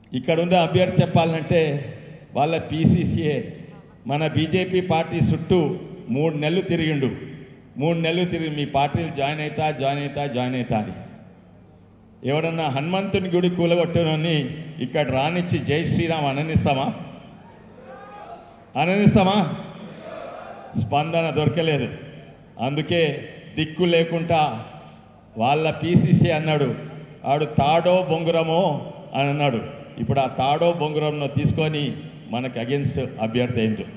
ఇక్కడ ఉన్న అభ్యర్థి చెప్పాలంటే వాళ్ళ పీసీసీఏ మన బీజేపీ పార్టీ చుట్టూ మూడు నెలలు తిరిగిండు మూడు నెలలు తిరిగి మీ పార్టీలు జాయిన్ అవుతా జాయిన్ అవుతా జాయిన్ అవుతా అని ఎవడన్నా హనుమంతుని గుడి కూలగొట్టనని ఇక్కడ రానిచ్చి జై శ్రీరామ్ అననిస్తామా అననిస్తామా స్పందన దొరకలేదు అందుకే దిక్కు లేకుండా వాళ్ళ పీసీసీ అన్నాడు ఆడు తాడో బొంగురమో అని అన్నాడు ఇప్పుడు ఆ తాడో బొంగురంను తీసుకొని మనకు అగెన్స్ట్ అభ్యర్థి అయిండు